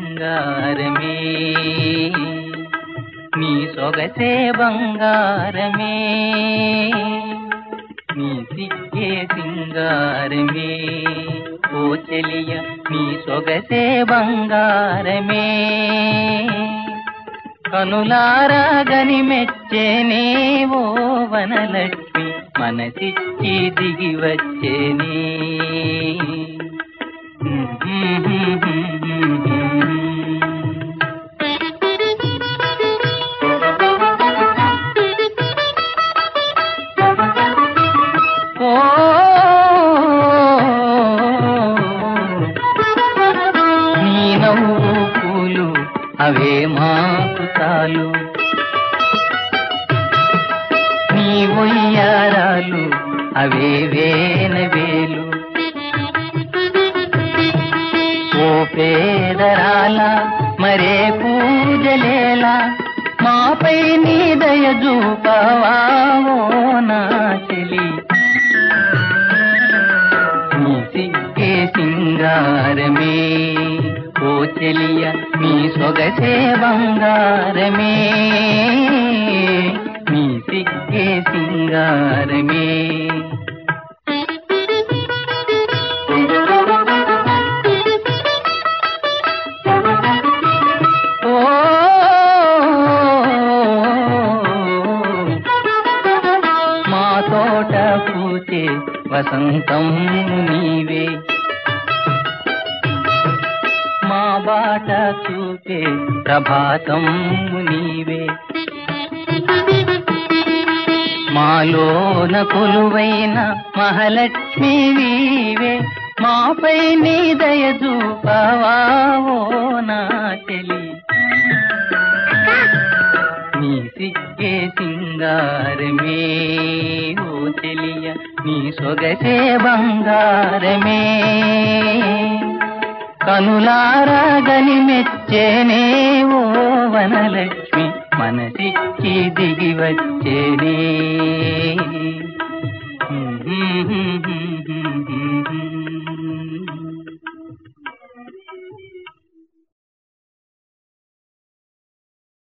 సింగారమే నీ సొగసే బంగారమే నీ సిగ్గే సింగారమే ఓ చెలియ నీ సొగసే బంగారమే కనులారాగని మెచ్చేనే ఓ వనలక్ష్మి మనసిచ్చి దిగి వచ్చేనే ఓ నీ నవ్వు పూలు అవే మాకు చాలు నీ ఒయ్యారాలు అవే వేలు ఓ పేదరాల మరే పూజలేలా మాపై నీ దయ చూపవా ఓ నా చెలి నీ సిగ్గే సింగారమే ఓ చెలియ నీ సొగసే బంగారమే నీ సిగ్గే సింగారమే ఓ మా తోట పూచే వసంతం నీవే మా బాట చూపే ప్రభాతం నీవే మాలోన కొలువైన మహాలక్ష్మి వీవే మాపై నీ దయ చూపవా ఓ నా చెలి నీ సిగ్గే సింగారమే ఓ చెలియ నీ సొగసే బంగారమే కనులారాగని మెచ్చేనే ఓ వనలక్ష్మి మనసిచ్చి దిగి వచ్చేనే